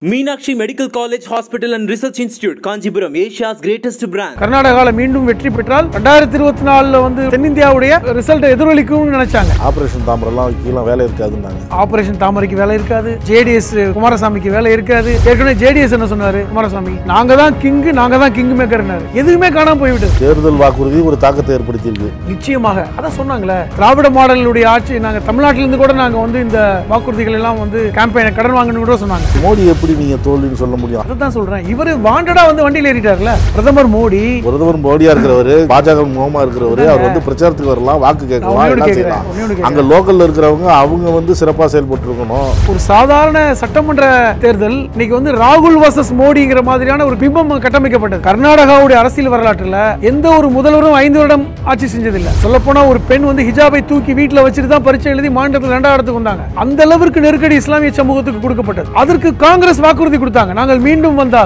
Meenakshi Medical College Hospital and Research Institute, Kanjipuram, Asia's greatest brand. கர்நாடகாவில் மீண்டும் வெற்றி பெற்றால் ரெண்டாயிரத்தி இருபத்தி நாலுல வந்து தென்னிந்தியாவுடைய ரிசல்ட் எதிரொலிக்கும்னு நினைச்சாங்க ஆப்ரேஷன் தாமரெல்லாம் கீழே வேலை இருக்காதுன்னாங்க ஆபரேஷன் தாமரைக்கு வேலை இருக்காது ஜேடிஎஸ் குமாரசாமிக்கு வேலை இருக்காது ஏற்கனவே ஜேடிஎஸ் என்ன சொன்னாரு குமாரசாமி நாங்க தான் கிங் நாங்க தான் கிங் மேக்கர்னாரு எதுவுமே காணாம போய்விட்டது தேர்தல் வாக்குறுதி ஒரு தாக்கத்தை ஏற்படுத்தியிருக்கு நிச்சயமாக அதான் சொன்னாங்களே திராவிட மாடலுடைய ஆட்சி நாங்க தமிழ்நாட்டில இருந்து கூட நாங்க வந்து இந்த வாக்குறுதிகள் எல்லாம் வந்து கேம்பெயினை கடன் வாங்கணும்னு கூட சொன்னாங்க மோடி எப்படி நீங்க தோல்வின்னு சொல்ல முடியும் அதை தான் சொல்றேன் இவரு வாண்டடா வந்து வண்டியில் ஏறிட்டார்ல பிரதமர் மோடி பிரதமர் மோடியா இருக்கிறவரு பாஜக முகமா இருக்கிறவரு அவர் வந்து பிரச்சாரத்துக்கு வரலாம் வாக்கு நான் கேட்கலாம் ஒண்ணே ஒண்ணு என்ன கேட்கிறேன், செய்யலாம் ஒண்ணே ஒண்ணு கேட்கிறேன். அங்க லோக்கல்ல இருக்கிறவங்க அவங்க வந்து சிறப்பா செயல்பட்டு இருக்கணும் ஒரு சாதாரண சட்டமன்ற தேர்தல் இன்னைக்கு வந்து ராகுல் வர்சஸ் மோடிங்கிற மாதிரியான ஒரு பிம்பம் கட்டமைக்கப்பட்டது கர்நாடகாவுடைய அரசியல் வரலாற்றுல எந்த ஒரு முதல்வரும் ஐந்து வருடம் ஆட்சி செஞ்சதில்லை சொல்ல போனா ஒரு பெண் வந்து ஹிஜாபை தூக்கி வீட்டுல வச்சுட்டு தான் பரீட்சை எழுதி மாநிலத்தில் ரெண்டாவது இடத்துக்கு வந்தாங்க அந்த அளவிற்கு நெருக்கடி இஸ்லாமிய சமூகத்துக்கு கொடுக்கப்பட்டது அதற்கு காங்கிரஸ் வாக்குறுதி கொடுத்தாங்க நாங்கள் மீண்டும் வந்தால்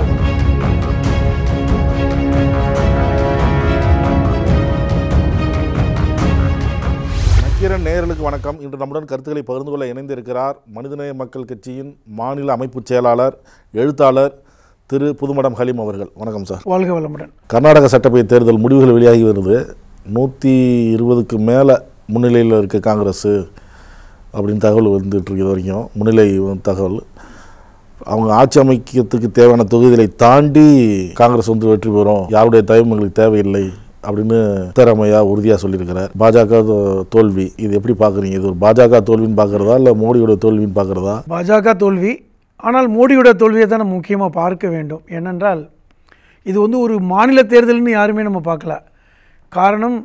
நக்கீரன் நேயர்களுக்கு வணக்கம் இன்று நம்முடன் கருத்துக்களை பகிர்ந்து கொள்ள இணைந்திருக்கிறார் மனிதநேய மக்கள் கட்சியின் மாநில அமைப்பு செயலாளர் எழுத்தாளர் திரு புதுமடம் ஹலீம் அவர்கள் வணக்கம் சார் வாழ்க வளமுடன் கர்நாடக சட்டப்பேரவை தேர்தல் முடிவுகள் வெளியாகி வருது நூற்றி இருபதுக்கு மேலே முன்னிலையில் இருக்க காங்கிரஸ் அப்படின்னு தகவல் வந்துட்டு இருக்கு இது வரைக்கும் முன்னிலை தகவல் அவங்க ஆட்சி அமைக்கிறதுக்கு தேவையான தொகுதிகளை தாண்டி காங்கிரஸ் வந்து வெற்றி பெறும் யாருடைய தயவும் எங்களுக்கு தேவையில்லை அப்படின்னு சித்தராமையா உறுதியாக சொல்லியிருக்கிறார் பாஜக தோ- தோல்வி இது எப்படி பார்க்குறீங்க இது ஒரு பாஜக தோல்வின்னு பார்க்குறதா இல்லை மோடியோட தோல்வின்னு பார்க்குறதா பாஜக தோல்வி ஆனால் மோடியோட தோல்வியை தான் நம்ம முக்கியமாக பார்க்க வேண்டும் ஏனென்றால் இது வந்து ஒரு மாநில தேர்தல்னு யாருமே நம்ம பார்க்கல காரணம்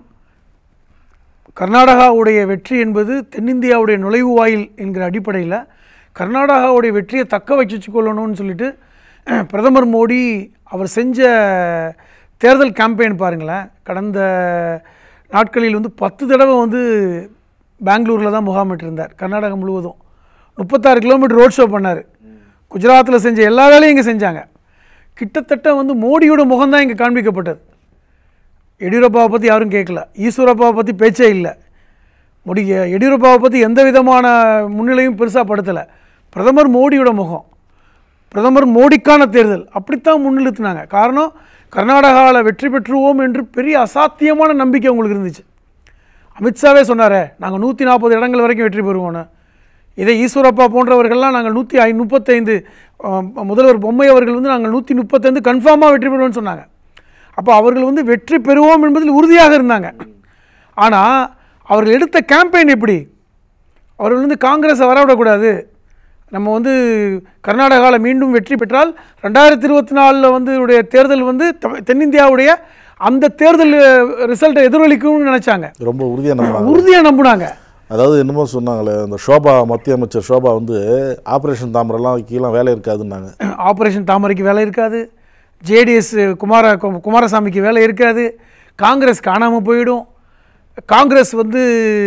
கர்நாடகாவுடைய வெற்றி என்பது தென்னிந்தியாவுடைய நுழைவு வாயில் என்கிற அடிப்படையில் கர்நாடகாவுடைய வெற்றியை தக்க வச்சு கொள்ளணும்னு சொல்லிட்டு பிரதமர் மோடி அவர் செஞ்ச தேர்தல் கேம்பெயின் பாருங்களேன் கடந்த நாட்களில் வந்து பத்து தடவை வந்து பெங்களூரில் தான் முகாமிட்டிருந்தார் கர்நாடகா முழுவதும் முப்பத்தாறு கிலோமீட்டர் ரோட் ஷோ பண்ணார் குஜராத்தில் செஞ்ச எல்லா வேலையும் இங்கே செஞ்சாங்க கிட்டத்தட்ட வந்து மோடியோட முகம்தான் இங்கே காண்பிக்கப்பட்டது எடியூரப்பாவை பற்றி யாரும் கேட்கல ஈஸ்வரப்பாவை பற்றி பேச்சே இல்லை மோடி எடியூரப்பாவை பற்றி எந்த விதமான முன்னிலையும் பெருசாக படுத்தலை பிரதமர் மோடியோட முகம் பிரதமர் மோடிக்கான தேர்தல் அப்படித்தான் முன்னிறுத்தினாங்க காரணம் கர்நாடகாவில் வெற்றி பெற்றுவோம் என்று பெரிய அசாத்தியமான நம்பிக்கை உங்களுக்கு இருந்துச்சு அமித்ஷாவே சொன்னாரே நாங்கள் நூற்றி நாற்பது இடங்கள் வரைக்கும் வெற்றி பெறுவோன்னு இதை ஈஸ்வரப்பா போன்றவர்கள்லாம் நாங்கள் நூற்றி ஐ முப்பத்தைந்து அஹ், முதல்வர் பொம்மை அவர்கள் வந்து நாங்கள் நூற்றி முப்பத்தைந்து கன்ஃபார்மாக வெற்றி பெறுவோம்னு சொன்னாங்க அப்போ அவர்கள் வந்து வெற்றி பெறுவோம் என்பதில் உறுதியாக இருந்தாங்க ஆனால் அவர்கள் எடுத்த கேம்பெயின் எப்படி அவர்கள் வந்து காங்கிரஸை வரவிடக்கூடாது நம்ம வந்து கர்நாடகாவில் மீண்டும் வெற்றி பெற்றால் ரெண்டாயிரத்தி இருபத்தி நாலில் வந்து உடைய தேர்தல் வந்து தெ- தென்னிந்தியாவுடைய அந்த தேர்தல் ரிசல்ட்டை எதிரொலிக்கும்னு நினச்சாங்க ரொம்ப உறுதியாக நம்புறாங்க உறுதியாக நம்பினாங்க அதாவது என்னமோ சொன்னாங்களே அந்த ஷோபா மத்திய அமைச்சர் ஷோபா வந்து ஆப்ரேஷன் தாமரெல்லாம் கீழே வேலை இருக்காதுன்னாங்க ஆபரேஷன் தாமரைக்கு வேலை இருக்காது ஜேடிஎஸ் குமார கு- குமாரசாமிக்கு வேலை இருக்காது காங்கிரஸ் காணாமல் போயிடும் காங்கிரஸ் வந்து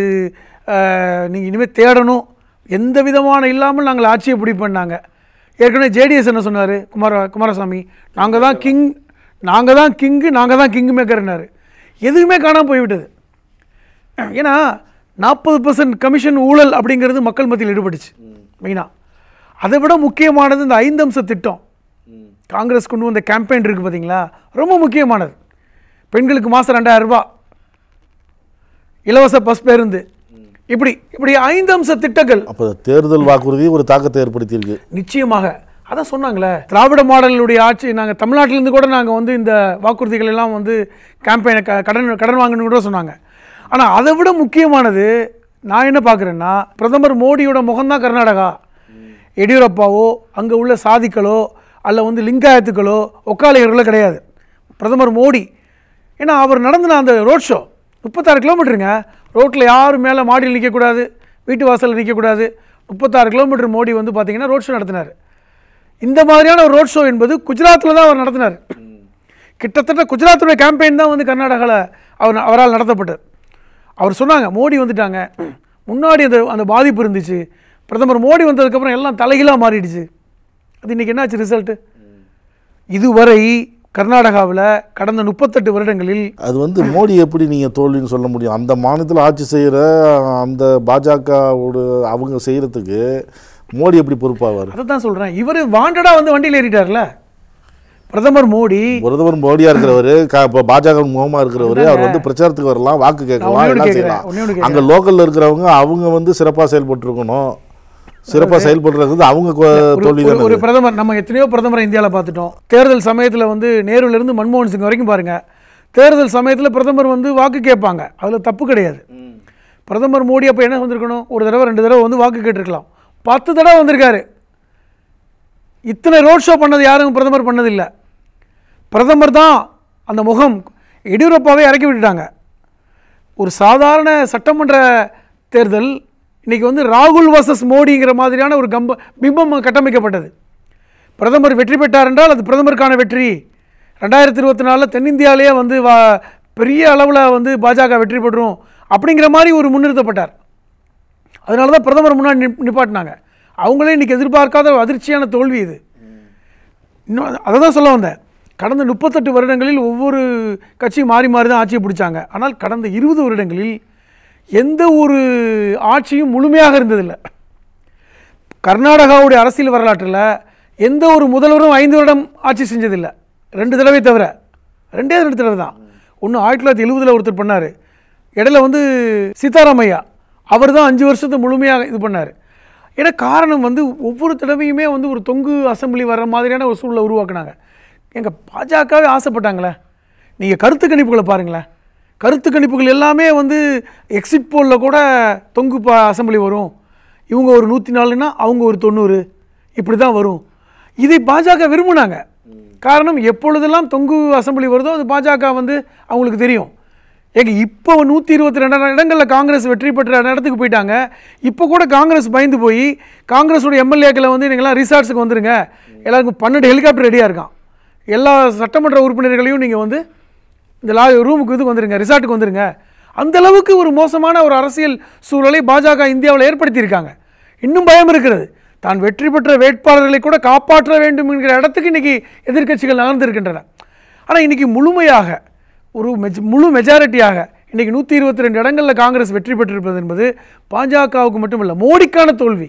நீங்கள் இனிமேல் தேடணும் எந்த விதமான இல்லாமல் நாங்கள் ஆட்சியை பிடிப்போம்னாங்க ஏற்கனவே ஜேடிஎஸ் என்ன சொன்னார் குமார குமாரசாமி நாங்கள் தான் கிங் நாங்கள் தான் கிங்கு நாங்கள் தான் கிங் மேக்கர்னாரு எதுவுமே காணாமல் போய்விட்டது ஏன்னா நாற்பது பர்சன்ட் கமிஷன் ஊழல் அப்படிங்கிறது மக்கள் மத்தியில் ஈடுபட்டுச்சு மெயினாக அதை விட முக்கியமானது இந்த ஐந்து அம்ச திட்டம் காங்கிரஸ் கொண்டு வந்த கேம்பெயின் இருக்குது பார்த்தீங்களா ரொம்ப முக்கியமானது பெண்களுக்கு மாதம் ரெண்டாயிரம் ரூபாய் இலவச பஸ் பேருந்து இப்படி இப்படி ஐந்து அம்ச திட்டங்கள் அப்போ தேர்தல் வாக்குறுதி ஒரு தாக்கத்தை ஏற்படுத்தியிருக்கு நிச்சயமாக அதான் சொன்னாங்களே திராவிட மாடலுடைய ஆட்சி நாங்கள் தமிழ்நாட்டிலேருந்து கூட நாங்கள் வந்து இந்த வாக்குறுதிகள் எல்லாம் வந்து கேம்பெயினை க கடன் கடன் வாங்கணும்னு கூட சொன்னாங்க ஆனால் அதை விட முக்கியமானது நான் என்ன பார்க்குறேன்னா பிரதமர் மோடியோட முகம்தான் கர்நாடகா எடியூரப்பாவோ அங்கே உள்ள சாதிக்களோ அல்ல வந்து லிங்காயத்துக்களோ ஒக்காளிகர்களோ கிடையாது பிரதமர் மோடி ஏன்னா அவர் நடந்தின அந்த ரோட் ஷோ முப்பத்தாறு கிலோமீட்டருங்க ரோட்டில் யாரும் மேலே மாடியில் நிற்கக்கூடாது வீட்டு வாசலில் நிற்கக்கூடாது முப்பத்தாறு கிலோமீட்டர் மோடி வந்து பார்த்தீங்கன்னா ரோட் ஷோ நடத்தினார் இந்த மாதிரியான ஒரு ரோட் ஷோ என்பது குஜராத்தில் தான் அவர் நடத்தினார் கிட்டத்தட்ட குஜராத்துடைய கேம்பெயின் தான் வந்து கர்நாடகாவில் அவர் அவரால் நடத்தப்பட்டது அவர் சொன்னாங்க மோடி வந்துட்டாங்க முன்னாடி அந்த அந்த பாதிப்பு இருந்துச்சு பிரதமர் மோடி வந்ததுக்கப்புறம் எல்லாம் தலைகீழாக மாறிடுச்சு அது இன்றைக்கி என்னாச்சு ரிசல்ட்டு இதுவரை கர்நாடகாவில் கடந்த முப்பத்தெட்டு வருடங்களில் அது வந்து மோடி எப்படி நீங்கள் தோல்வின்னு சொல்ல முடியும் அந்த மாநிலத்தில் ஆட்சி செய்கிற அந்த பாஜகவோட அவங்க செய்கிறதுக்கு மோடி எப்படி பொறுப்பாவார் அதை தான் சொல்கிறேன் இவர் வாண்டடா வந்து வண்டியில் ஏறிட்டார்ல பிரதமர் மோடி பிரதமர் மோடியா இருக்கிறவரு க- இப்ப பாஜக முகமா இருக்கிறவரு அவர் வந்து பிரச்சாரத்துக்கு வரலாம் வாக்கு கேட்கலாம் ஒண்ணே ஒண்ணு எல்லாம் கேட்கிறேன், செய்யலாம் ஒண்ணே ஒண்ணு அங்க லோக்கல்ல இருக்கிறவங்க அவங்க வந்து சிறப்பா செயல்பட்டு இருக்கணும் சிறப்பா செயல்படுறது வந்து அவங்க கொ- ஒரு- தோல்வி ஒரு- ஒரு தானே பிரதமர் நம்ம எத்தனையோ பிரதமரை இந்தியாவில் பார்த்துட்டோம் தேர்தல் சமயத்தில் வந்து நேருல இருந்து மன்மோகன் சிங் வரைக்கும் பாருங்க தேர்தல் சமயத்தில் பிரதமர் வந்து வாக்கு கேட்பாங்க அதில் தப்பு கிடையாது பிரதமர் மோடி அப்போ என்ன வந்திருக்கணும் ஒரு தடவை ரெண்டு தடவை வந்து வாக்கு கேட்டிருக்கலாம் பத்து தடவை வந்திருக்காரு இத்தனை ரோட் ஷோ பண்ணது யாரும் பிரதமர் பண்ணதில்லை பிரதமர் தான் அந்த முகம் எடியூரப்பாவே இறக்கி விட்டுட்டாங்க ஒரு சாதாரண சட்டமன்ற தேர்தல் இன்னைக்கு வந்து ராகுல் வர்சஸ் மோடிங்கிற மாதிரியான ஒரு கம்ப பிம்பம் கட்டமைக்கப்பட்டது பிரதமர் வெற்றி பெற்றார் என்றால் அது பிரதமருக்கான வெற்றி ரெண்டாயிரத்தி இருபத்தி நாலில் தென்னிந்தியாவிலேயே வந்து வா பெரிய அளவில் வந்து பாஜக வெற்றி பெறும் அப்படிங்கிற மாதிரி ஒரு முன்னிறுத்தப்பட்டார் அதனால தான் பிரதமர் முன்னாடி நிப் நிப்பாட்டினாங்க அவங்களே இன்னைக்கு எதிர்பார்க்காத ஒரு அதிர்ச்சியான தோல்வி இது இன்னும் அதை தான் சொல்ல வந்தேன் கடந்த முப்பத்தெட்டு வருடங்களில் ஒவ்வொரு கட்சியும் மாறி மாறி தான் ஆட்சியை பிடிச்சாங்க ஆனால் கடந்த இருபது வருடங்களில் எந்த ஒரு ஆட்சியும் முழுமையாக இருந்ததில்லை கர்நாடகாவுடைய அரசியல் வரலாற்றில் எந்த ஒரு முதல்வரும் ஐந்து வருடம் ஆட்சி செஞ்சதில்லை ரெண்டு தடவை தவிர ரெண்டே ரெண்டு தடவை தான் ஒன்று ஆயிரத்தி தொள்ளாயிரத்தி எழுபதில் ஒருத்தர் பண்ணார் இடையில வந்து சீதாராமையா அவர் தான் அஞ்சு வருஷத்தை முழுமையாக இது பண்ணார் ஏன்னா காரணம் வந்து ஒவ்வொரு தடவையுமே வந்து ஒரு தொங்கு அசெம்பிளி வர்ற மாதிரியான ஒரு சூழலை உருவாக்குனாங்க எங்கள் பாஜகவே ஆசைப்பட்டாங்களே நீங்கள் கருத்து கணிப்புகளை பாருங்களேன் கருத்து கணிப்புகள் எல்லாமே வந்து எக்ஸிட் போலில் கூட தொங்கு பா அசெம்பிளி வரும் இவங்க ஒரு நூற்றி நாலுனா அவங்க ஒரு தொண்ணூறு இப்படி தான் வரும் இதை பாஜக விரும்புனாங்க காரணம் எப்பொழுதெல்லாம் தொங்கு அசெம்பிளி வருதோ அது பாஜக வந்து அவங்களுக்கு தெரியும் ஏங்க இப்போ நூற்றி இருபத்தி ரெண்டு இடங்களில் காங்கிரஸ் வெற்றி பெற்ற இடத்துக்கு போயிட்டாங்க இப்போ கூட காங்கிரஸ் பயந்து போய் காங்கிரஸோட எம்எல்ஏக்களை வந்து நீங்களாம் ரிசார்ட்ஸுக்கு வந்துருங்க எல்லாருக்கும் பன்னெண்டு ஹெலிகாப்டர் ரெடியாக இருக்கான் எல்லா சட்டமன்ற உறுப்பினர்களையும் நீங்கள் வந்து இந்த லா ரூமுக்கு இதுக்கு வந்துருங்க ரிசார்ட்டுக்கு வந்துருங்க அந்த அளவுக்கு ஒரு மோசமான ஒரு அரசியல் சூழலை பாஜக இந்தியாவில் ஏற்படுத்தியிருக்காங்க இன்னும் பயம் இருக்கிறது தான் வெற்றி பெற்ற வேட்பாளர்களை கூட காப்பாற்ற வேண்டும் என்கிற இடத்துக்கு இன்னைக்கு எதிர்க்கட்சிகள் நகர்ந்திருக்கின்றன ஆனால் இன்னைக்கு முழுமையாக ஒரு மெஜ் முழு மெஜாரிட்டியாக இன்னைக்கு நூற்றி இருபத்தி ரெண்டு இடங்களில் காங்கிரஸ் வெற்றி பெற்றிருப்பது என்பது பாஜகவுக்கு மட்டுமல்ல மோடிக்கான தோல்வி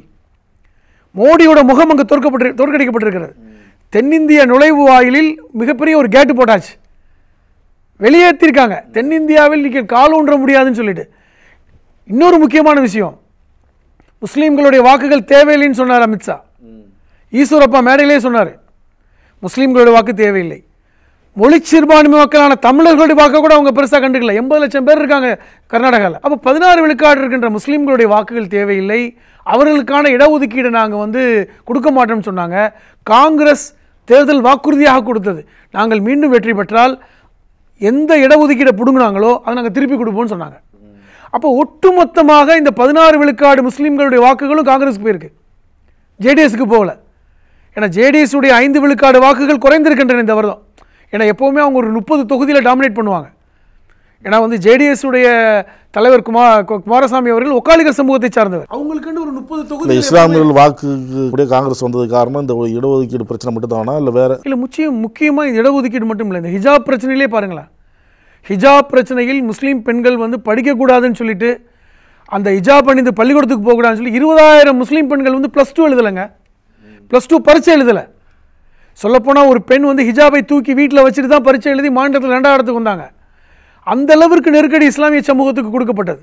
மோடியோட முகம் அங்கு தோற்கப்பட்டு தோற்கடிக்கப்பட்டிருக்கிறது தென்னிந்திய நுழைவு வாயிலில் மிகப்பெரிய ஒரு கேட்டு போட்டாச்சு வெளியேற்றிருக்காங்க தென்னிந்தியாவில் நீங்கள் கால் ஊன்ற முடியாதுன்னு சொல்லிட்டு இன்னொரு முக்கியமான விஷயம் முஸ்லீம்களுடைய வாக்குகள் தேவையில்லைன்னு சொன்னார் அமித்ஷா ஈஸ்வரப்பா மேடையிலே சொன்னார் முஸ்லீம்களுடைய வாக்கு தேவையில்லை மொழி சிறுபான்மை மக்களான தமிழர்களுடைய வாக்கை கூட அவங்க பெருசாக கண்டுக்கல எண்பது லட்சம் பேர் இருக்காங்க கர்நாடகாவில் அப்போ பதினாறு விழுக்காடு இருக்கின்ற முஸ்லீம்களுடைய வாக்குகள் தேவையில்லை அவர்களுக்கான இடஒதுக்கீடு நாங்கள் வந்து கொடுக்க மாட்டோம்னு சொன்னாங்க காங்கிரஸ் தேர்தல் வாக்குறுதியாக கொடுத்தது நாங்கள் மீண்டும் வெற்றி பெற்றால் எந்த இடஒதுக்கீடை பிடுங்கினாங்களோ அதை நாங்கள் திருப்பி கொடுப்போம்னு சொன்னாங்க அப்போ ஒட்டுமொத்தமாக இந்த பதினாறு விழுக்காடு முஸ்லீம்களுடைய வாக்குகளும் காங்கிரஸுக்கு போயிருக்கு ஜேடிஎஸ்க்கு போகல ஏன்னா JDS உடைய ஐந்து விழுக்காடு வாக்குகள் குறைந்திருக்கின்றன இந்த வருடம் ஏன்னா எப்போவுமே அவங்க ஒரு முப்பது தொகுதியில் டாமினேட் பண்ணுவாங்க ஏன்னா வந்து JDS உடைய தலைவர் குமார் கு- குமாரசாமி அவர்கள் ஒக்காளிகர் சமூகத்தை சார்ந்தவர் அவங்களுக்குன்னு ஒரு முப்பது இந்த தொகுதி இஸ்லாமியர்கள் வாக்குக்கு கூட காங்கிரஸ் வந்தது காரணம் இந்த ஒரு இடஒதுக்கீடு பிரச்சனை மட்டும் தானா இல்லை வேற இல்லை முக்கியம் முக்கியமாக இது இடஒதுக்கீடு மட்டும் இல்லை இந்த ஹிஜாப் பிரச்சனையிலே பாருங்களேன் ஹிஜாப் பிரச்சனையில் முஸ்லீம் பெண்கள் வந்து படிக்கக்கூடாதுன்னு சொல்லிட்டு அந்த ஹிஜாப் அணிந்து பள்ளிக்கூடத்துக்கு போகக்கூடாதுன்னு சொல்லி இருபதாயிரம் முஸ்லீம் பெண்கள் வந்து ப்ளஸ் டூ எழுதலைங்க ப்ளஸ் டூ பரீட்சை எழுதலை சொல்லப்போனால் ஒரு பெண் வந்து ஹிஜாபை தூக்கி வீட்டில் வச்சுட்டு தான் பரீட்சை எழுதி மாநிலத்தில் ரெண்டாம் இடத்துக்கு வந்தாங்க அந்த அளவிற்கு நெருக்கடி இஸ்லாமிய சமூகத்துக்கு கொடுக்கப்பட்டது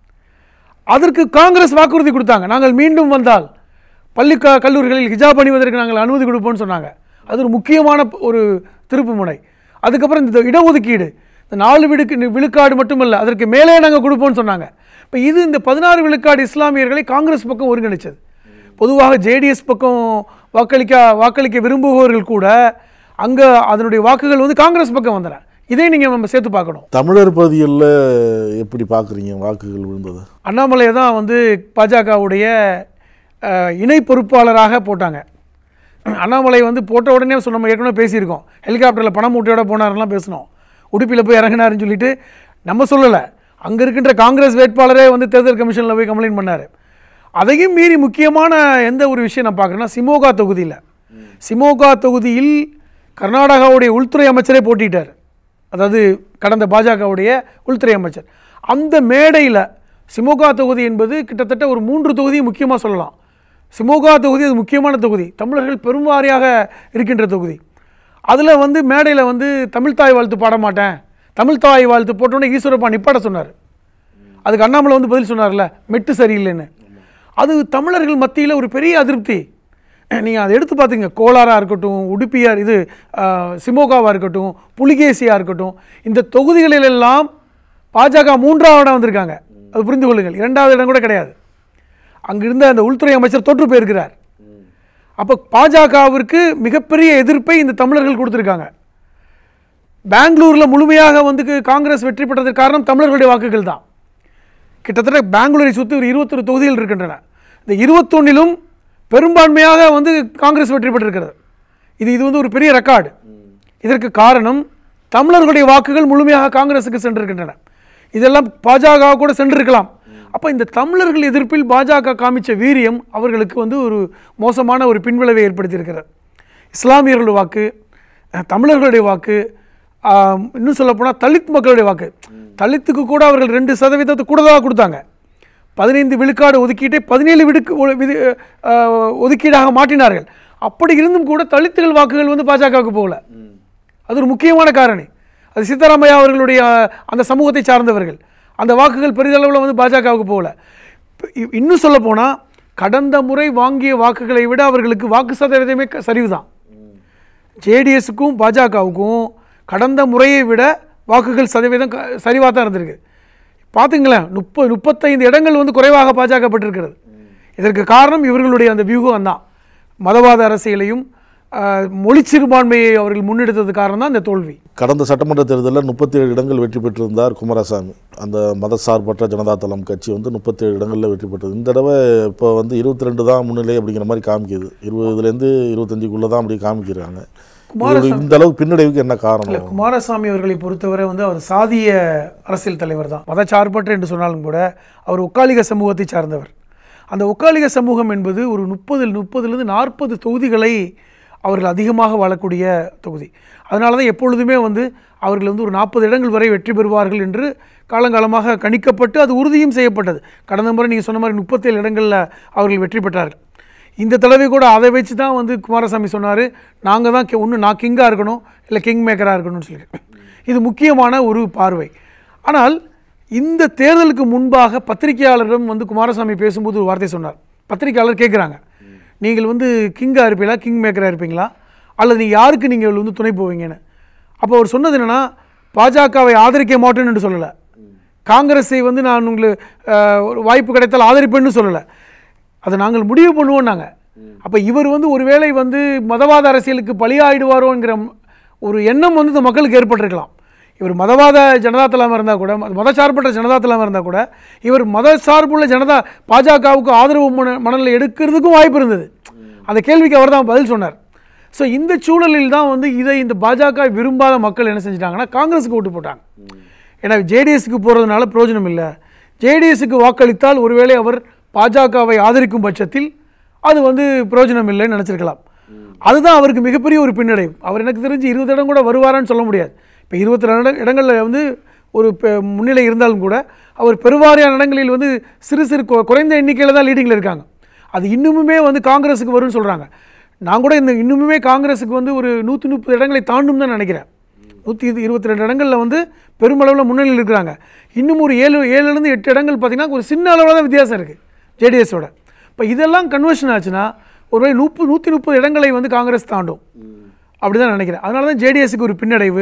அதற்கு காங்கிரஸ் வாக்குறுதி கொடுத்தாங்க நாங்கள் மீண்டும் வந்தால் பள்ளி க கல்லூரிகளில் ஹிஜாப் அணிவதற்கு நாங்கள் அனுமதி கொடுப்போம்னு சொன்னாங்க அது ஒரு முக்கியமான ப- ஒரு திருப்பு முனை அதுக்கப்புறம் இந்த இடஒதுக்கீடு இந்த நாலு விடுக்கு விழுக்காடு மட்டுமல்ல அதற்கு மேலே நாங்கள் கொடுப்போம்னு சொன்னாங்க இப்போ இது இந்த பதினாறு விழுக்காடு இஸ்லாமியர்களை காங்கிரஸ் பக்கம் ஒருங்கிணைச்சது பொதுவாக ஜேடிஎஸ் பக்கம் வாக்களிக்க வாக்களிக்க விரும்புபவர்கள் கூட அங்கே அதனுடைய வாக்குகள் வந்து காங்கிரஸ் பக்கம் வந்தன இதை நீங்கள் நம்ம சேர்த்து பார்க்கணும் தமிழர் பகுதிகளில் எப்படி பார்க்குறீங்க வாக்குகள் விழுந்தது அண்ணாமலையை தான் வந்து பாஜகவுடைய அஹ், இணை பொறுப்பாளராக போட்டாங்க அண்ணாமலை வந்து போட்ட உடனே சொன்ன நம்ம ஏற்கனவே பேசியிருக்கோம் ஹெலிகாப்டரில் பணம் மூட்டையோட போனாரெல்லாம் பேசினோம் உடுப்பியில் போய் இறங்கினாருன்னு சொல்லிட்டு நம்ம சொல்லலை அங்கே இருக்கின்ற காங்கிரஸ் வேட்பாளரே வந்து தேர்தல் கமிஷனில் போய் கம்ப்ளைண்ட் பண்ணார் அதையும் மீறி முக்கியமான எந்த ஒரு விஷயம் நான் பார்க்குறேன்னா சிமோகா தொகுதியில் சிமோகா தொகுதியில் கர்நாடகாவுடைய உள்துறை அமைச்சரே போட்டிட்டார் அதாவது கடந்த பாஜகவுடைய உள்துறை அமைச்சர் அந்த மேடையில் சிமோகா தொகுதி என்பது கிட்டத்தட்ட ஒரு மூன்று தொகுதியும் முக்கியமாக சொல்லலாம் சிமோகா தொகுதி அது முக்கியமான தொகுதி தமிழர்கள் பெரும்வாரியாக இருக்கின்ற தொகுதி அதில் வந்து மேடையில் வந்து தமிழ்தாய் வாழ்த்து பாட மாட்டேன் தமிழ்தாய் வாழ்த்து போட்டோன்னே ஈஸ்வரப்பா நிப்பாட சொன்னார் அதுக்கு அண்ணாமலை வந்து பதில் சொன்னார்ல மெட்டு சரியில்லைன்னு அது தமிழர்கள் மத்தியில் ஒரு பெரிய அதிருப்தி நீங்கள் அதை எடுத்து பார்த்துங்க கோலாராக இருக்கட்டும் உடுப்பியார் இது சிமோகாவாக இருக்கட்டும் புலிகேசியாக இருக்கட்டும் இந்த தொகுதிகளிலெல்லாம் பாஜக மூன்றாவது இடம் வந்திருக்காங்க அது புரிந்து கொள்ளுங்கள் இரண்டாவது இடம் கூட கிடையாது அங்க இருந்த அந்த உள்துறை அமைச்சர் தோற்று போயிருக்கிறார் அப்போ பாஜகவிற்கு மிகப்பெரிய எதிர்ப்பை இந்த தமிழர்கள் கொடுத்துருக்காங்க பெங்களூரில் முழுமையாக வந்து காங்கிரஸ் வெற்றி பெற்றதற்கு காரணம் தமிழர்களுடைய வாக்குகள் தான் கிட்டத்தட்ட பெங்களூரை சுற்றி ஒரு இருபத்தொரு தொகுதிகள் இருக்கின்றன இந்த இருபத்தொன்னிலும் பெரும்பான்மையாக வந்து காங்கிரஸ் வெற்றி பெற்றிருக்கிறது இது இது வந்து ஒரு பெரிய ரெக்கார்டு இதற்கு காரணம் தமிழர்களுடைய வாக்குகள் முழுமையாக காங்கிரஸுக்கு சென்றிருக்கின்றன இதெல்லாம் பாஜக கூட சென்றிருக்கலாம் அப்போ இந்த தமிழர்கள் எதிர்ப்பில் பாஜக காமிச்ச வீரியம் அவர்களுக்கு வந்து ஒரு மோசமான ஒரு பின்விளைவை ஏற்படுத்தியிருக்கிறது இஸ்லாமியர்களுடைய வாக்கு அஹ், தமிழர்களுடைய வாக்கு ஆம், இன்னும் சொல்லப்போனால் தலித் மக்களுடைய வாக்கு தலித்துக்கு கூட அவர்கள் ரெண்டு சதவீதத்தை கூடுதலாக கொடுத்தாங்க பதினைந்து விழுக்காடு ஒதுக்கீட்டை பதினேழு விடுக்கு ஒ- விது அஹ், ஒதுக்கீடாக மாற்றினார்கள் அப்படி இருந்தும் கூட தலித்துகள் வாக்குகள் வந்து பாஜகவுக்கு போகல அது ஒரு முக்கியமான காரணி அது சித்தராமையா அவர்களுடைய அஹ், அந்த சமூகத்தை சார்ந்தவர்கள் அந்த வாக்குகள் பெரிதளவில் வந்து பாஜகவுக்கு போகல இப்ப இ- இன்னும் சொல்ல போனால் கடந்த முறை வாங்கிய வாக்குகளை விட அவர்களுக்கு வாக்கு சதவீதமே க- சரிவுதான் ஜேடிஎஸ்க்கும் பாஜகவுக்கும் கடந்த முறையை விட வாக்குகள் சதவீதம் க- சரிவாக தான் இருந்திருக்கு பார்த்துங்களேன் முப்பது முப்பத்தைந்து இடங்கள் வந்து குறைவாக பாஜக பெற்றிருக்கிறது இதற்கு காரணம் இவர்களுடைய அந்த வியூகம் தான் மதவாத அரசியலையும் ஆஹ், மொழி சிறுபான்மையை அவர்கள் முன்னெடுத்தது காரணம் தான் இந்த தோல்வி கடந்த சட்டமன்ற தேர்தலில் முப்பத்தி ஏழு இடங்கள் வெற்றி பெற்றிருந்தார் குமாரசாமி அந்த மதசார்பற்ற ஜனதா தளம் கட்சி வந்து முப்பத்தி ஏழு இடங்களில் வெற்றி பெற்றது இந்த தடவை இப்போ வந்து இருபத்தி ரெண்டு தான் முன்னிலை அப்படிங்கிற மாதிரி காமிக்குது இருபதுலேருந்து இருபத்தஞ்சுக்குள்ளே தான் அப்படி காமிக்கிறாங்க இதோட இந்த அளவுக்கு பின்னடைவுக்கு என்ன காரணம் குமாரசாமி அவர்களை பொறுத்தவரை வந்து அவர் சாதிய அரசியல் தலைவர் தான் மதச்சார்பற்ற என்று சொன்னாலும் கூட அவர் ஒக்காலிக சமூகத்தை சார்ந்தவர் அந்த ஒக்காலிக சமூகம் என்பது ஒரு முப்பது முப்பதுலேருந்து நாற்பது தொகுதிகளை அவர்கள் அதிகமாக வாழக்கூடிய தொகுதி அதனால தான் எப்பொழுதுமே வந்து அவர்கள் வந்து ஒரு நாற்பது இடங்கள் வரை வெற்றி பெறுவார்கள் என்று காலங்காலமாக கணிக்கப்பட்டு அது உறுதியும் செய்யப்பட்டது கடந்த முறை நீங்கள் சொன்ன மாதிரி முப்பத்தேழு இடங்களில் அவர்கள் வெற்றி பெற்றார்கள் இந்த தடவை கூட அதை வச்சு தான் வந்து குமாரசாமி சொன்னார் நாங்கள் தான் ஒன்று நான் கிங்காக இருக்கணும் இல்லை கிங் மேக்கராக இருக்கணும்னு சொல்லிட்டு இது முக்கியமான ஒரு பார்வை ஆனால் இந்த தேர்தலுக்கு முன்பாக பத்திரிகையாளரிடம் வந்து குமாரசாமி பேசும்போது ஒரு வார்த்தை சொன்னார் பத்திரிகையாளர் கேட்குறாங்க நீங்கள் வந்து கிங்காக இருப்பீங்களா கிங் மேக்கராக இருப்பீங்களா அல்லது நீங்கள் யாருக்கு நீங்கள் வந்து துணை போவீங்கன்னு அப்போ அவர் சொன்னது என்னென்னா பாஜகவை ஆதரிக்க மாட்டேன்னு என்று சொல்லலை காங்கிரஸை வந்து நான் உங்களுக்கு அஹ், ஒரு வாய்ப்பு கிடைத்தால் ஆதரிப்பேன்னு சொல்லலை அதை நாங்கள் முடிவு பண்ணுவோம் நாங்கள் அப்போ இவர் வந்து ஒருவேளை வந்து மதவாத அரசியலுக்கு பலியாயிடுவாரோங்கிற ம்- ஒரு எண்ணம் வந்து இந்த மக்களுக்கு ஏற்பட்டிருக்கலாம் இவர் மதவாத ஜனதா தளமாக இருந்தால் கூட மத- மதசார்பற்ற ஜனதா தளமாக இருந்தால் கூட இவர் மத சார்புள்ள ஜனதா பாஜகவுக்கு ஆதரவு மன மனநிலை எடுக்கிறதுக்கும் வாய்ப்பு இருந்தது அந்த கேள்விக்கு அவர் தான் பதில் சொன்னார் ஸோ இந்த சூழலில் தான் வந்து இதை இந்த பாஜக விரும்பாத மக்கள் என்ன செஞ்சிட்டாங்கன்னா காங்கிரஸுக்கு ஓட்டு போட்டாங்க ஏன்னா ஜேடிஎஸ்க்கு போகிறதுனால பிரயோஜனம் இல்லை ஜேடிஎஸ்க்கு வாக்களித்தால் ஒருவேளை அவர் பாஜகவை ஆதரிக்கும் பட்சத்தில் அது வந்து பிரயோஜனம் இல்லைன்னு நினச்சிருக்கலாம் அதுதான் அவருக்கு மிகப்பெரிய ஒரு பின்னடைவு அவர் எனக்கு தெரிஞ்சு இருபது இடம் கூட வருவாரான்னு சொல்ல முடியாது இப்போ இருபத்தி ரெண்டு இடங்களில் வந்து ஒரு பெ- முன்னிலை இருந்தாலும் கூட அவர் பெருவாரியான இடங்களில் வந்து சிறு சிறு கு- குறைந்த எண்ணிக்கையில் தான் லீடிங்கில் இருக்காங்க அது இன்னுமுமே வந்து காங்கிரஸுக்கு வரும்னு சொல்கிறாங்க நான் கூட இந்த இன்னுமுமே காங்கிரஸுக்கு வந்து ஒரு நூற்றி முப்பது இடங்களை தாண்டும் தான் நினைக்கிறேன் நூற்றி இருபத்தி ரெண்டு இடங்களில் வந்து பெருமளவில் முன்னணியில் இருக்கிறாங்க இன்னும் ஒரு ஏழு ஏழுலேருந்து எட்டு இடங்கள் பார்த்தீங்கன்னா ஒரு சின்ன அளவில் தான் வித்தியாசம் இருக்குது ஜேடிஎஸோட இப்போ இதெல்லாம் கன்வர்ஷன் ஆச்சுன்னா ஒருவேளை நூப்பு நூற்றி முப்பது இடங்களை வந்து காங்கிரஸ் தாண்டும் அப்படி தான் நினைக்கிறேன் அதனால தான் ஜேடிஎஸ்க்கு ஒரு பின்னடைவு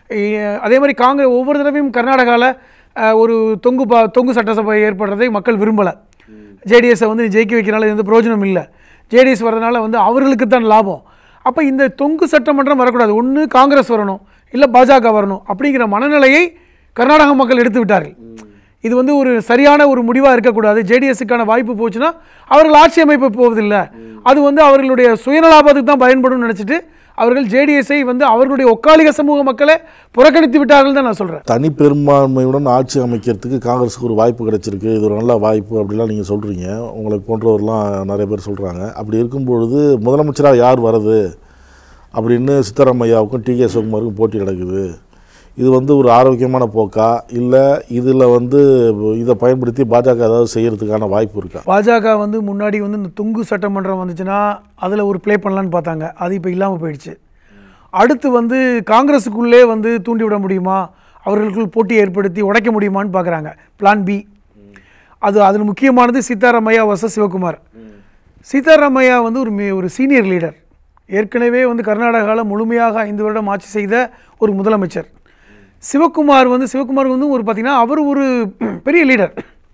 இ- அதே மாதிரி காங்கிரஸ் ஒவ்வொரு தடவையும் கர்நாடகாவில் ஒரு தொங்கு பா தொங்கு சட்டசபை ஏற்படுறதை மக்கள் விரும்பலை ஜேடிஎஸை வந்து நீ ஜெயிக்க வைக்கிறனால எந்த பிரயோஜனம் இல்லை ஜேடிஎஸ் வர்றதுனால வந்து அவர்களுக்கு தான் லாபம் அப்போ இந்த தொங்கு சட்டமன்றம் வரக்கூடாது ஒன்று காங்கிரஸ் வரணும் இல்லை பாஜக வரணும் அப்படிங்கிற மனநிலையை கர்நாடக மக்கள் எடுத்து விட்டார்கள் இது வந்து ஒரு சரியான ஒரு முடிவாக இருக்கக்கூடாது ஜேடிஎஸ்க்கான வாய்ப்பு போச்சுன்னா அவர்கள் ஆட்சி அமைப்பு போவதில்லை அது வந்து அவர்களுடைய சுயநலாபத்துக்கு தான் பயன்படும் நினச்சிட்டு அவர்கள் ஜேடிஎஸ்ஐ வந்து அவர்களுடைய ஒக்காளிக சமூக மக்களை புறக்கணித்து விட்டார்கள் தான் நான் சொல்கிறேன் தனி பெரும்பான்மையுடன் ஆட்சி அமைக்கிறதுக்கு காங்கிரஸுக்கு ஒரு வாய்ப்பு கிடைச்சிருக்கு இது ஒரு நல்ல வாய்ப்பு அப்படிலாம் நீங்கள் சொல்கிறீங்க உங்களை போன்றவர்லாம் நிறைய பேர் சொல்கிறாங்க அப்படி இருக்கும் பொழுது முதலமைச்சராக யார் வர்றது அப்படின்னு சித்தராமையாவுக்கும் டி கே சிவகுமாருக்கும் போட்டி நடக்குது இது வந்து ஒரு ஆரோக்கியமான போக்கா இல்லை இதில் வந்து இதை பயன்படுத்தி பாஜக ஏதாவது செய்யறதுக்கான வாய்ப்பு இருக்கா பாஜக வந்து முன்னாடி வந்து இந்த தொங்கு சட்டமன்றம் வந்துச்சுன்னா அதில் ஒரு ப்ளே பண்ணலான்னு பார்த்தாங்க அது இப்போ இல்லாமல் போயிடுச்சு அடுத்து வந்து காங்கிரஸுக்குள்ளே வந்து தூண்டி விட முடியுமா அவர்களுக்குள் போட்டி ஏற்படுத்தி உடைக்க முடியுமான்னு பார்க்குறாங்க பிளான் பி அது அதில் முக்கியமானது சீதாராமையா வச சிவகுமார் சீதாராமையா வந்து ஒரு மி- ஒரு சீனியர் லீடர் ஏற்கனவே வந்து கர்நாடகாவில் முழுமையாக ஐந்து வருடம் ஆட்சி செய்த ஒரு முதலமைச்சர் சிவகுமார் வந்து சிவகுமார் வந்து ஒரு பார்த்தீங்கன்னா அவர் ஒரு பெரிய லீடர்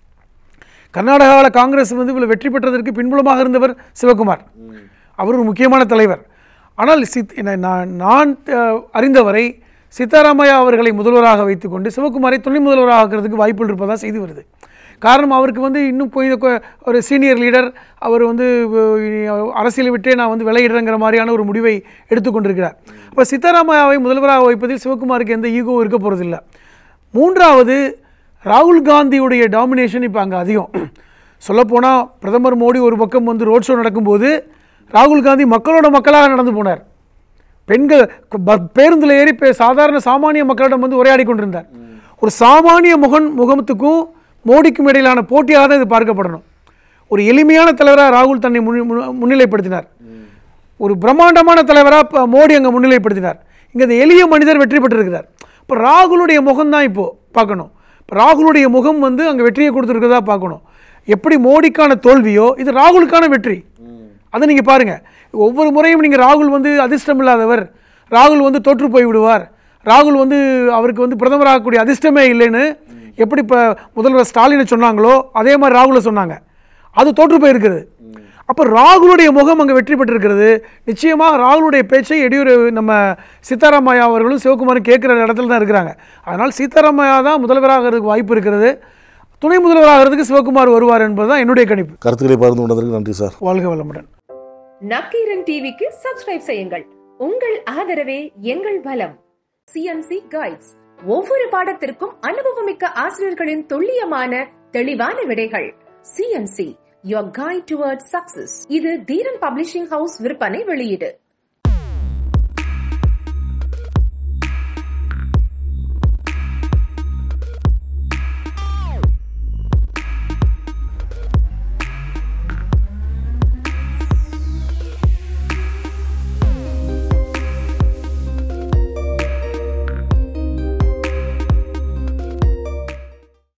கர்நாடகாவில் காங்கிரஸ் வந்து இவ்வளவு வெற்றி பெற்றதற்கு பின்புலமாக இருந்தவர் சிவகுமார் அவர் ஒரு முக்கியமான தலைவர் ஆனால் சித் என்ன- நான் நான் அஹ், அறிந்தவரை சித்தாராமையா அவர்களை முதல்வராக வைத்துக்கொண்டு சிவகுமாரை துணை முதல்வராக ஆக்கிறதுக்கு வாய்ப்புகள் இருப்பதாக செய்து வருது காரணம் அவருக்கு வந்து இன்னும் போய் கொ- ஒரு சீனியர் லீடர் அவர் வந்து அஹ், இனி அரசியலை விட்டே நான் வந்து விளையிடுறேங்கிற மாதிரியான ஒரு முடிவை எடுத்துக்கொண்டிருக்கிறார் அப்போ சித்தாராமையாவை முதல்வராக வைப்பதில் சிவகுமாருக்கு எந்த ஈகோ இருக்க போகிறதில்லை மூன்றாவது ராகுல் காந்தியுடைய டாமினேஷன் இப்போ அங்கே அதிகம் சொல்லப்போனால் பிரதமர் மோடி ஒரு பக்கம் வந்து ரோட் ஷோ நடக்கும்போது ராகுல் காந்தி மக்களோட மக்களாக நடந்து போனார் பெண்கள் ப- பேருந்தில் ஏறி பே- சாதாரண சாமானிய மக்களிடம் வந்து உரையாடி கொண்டிருந்தார் ஒரு சாமானிய முகன் முகத்துக்கும் மோடிக்கும் இடையிலான போட்டியாக தான் இது பார்க்கப்படணும் ஒரு எளிமையான தலைவராக ராகுல் தன்னை முன்னி- முன்னு- முன்னிலைப்படுத்தினார் ஒரு பிரம்மாண்டமான தலைவராக மோடி அங்கே முன்னிலைப்படுத்தினார் இங்கே இந்த எளிய மனிதர் வெற்றி பெற்றிருக்கிறார் இப்போ ராகுலுடைய முகம் தான் இப்போது பார்க்கணும் இப்போ ராகுலுடைய முகம் வந்து அங்கே வெற்றியை கொடுத்துருக்கிறதா பார்க்கணும் எப்படி மோடிக்கான தோல்வியோ இது ராகுலுக்கான வெற்றி அதை நீங்கள் பாருங்கள் ஒவ்வொரு முறையும் நீங்கள் ராகுல் வந்து அதிர்ஷ்டம் இல்லாதவர் ராகுல் வந்து தோற்று போய் விடுவார் ராகுல் வந்து அவருக்கு வந்து பிரதமராகக்கூடிய அதிர்ஷ்டமே இல்லைன்னு எப்படி இப்போ முதல்வர் ஸ்டாலினை சொன்னாங்களோ அதே மாதிரி ராகுலை சொன்னாங்க அது தோற்று போயிருக்கிறது அப்போ ராகுலுடைய முகம் அங்கே வெற்றி பெற்றிருக்கிறது நிச்சயமாக ராகுலுடைய பேச்சை எடியூர் நம்ம சீதாராமையா அவர்களும் சிவகுமாரும் கேட்குற இடத்துல தான் இருக்கிறாங்க அதனால் சீதாராமையா தான் முதல்வராகிறதுக்கு வாய்ப்பு இருக்கிறது துணை முதல்வராகிறதுக்கு சிவகுமார் வருவார் என்பது தான் என்னுடைய கணிப்பு கருத்துக்களை பகிர்ந்து கொண்டதற்கு நன்றி சார் வாழ்க வளமுடன் நக்கீரன் டிவிக்கு சப்ஸ்கிரைப் செய்யுங்கள் உங்கள் ஆதரவே எங்கள் பலம் சிஎன்சி கைட்ஸ் ஒவ்வொரு பாடத்திற்கும் அனுபவமிக்க ஆசிரியர்களின் துல்லியமான தெளிவான விடைகள் CNC your guide towards success இது தீரன் பப்ளிஷிங் ஹவுஸ் விற்பனை வெளியீடு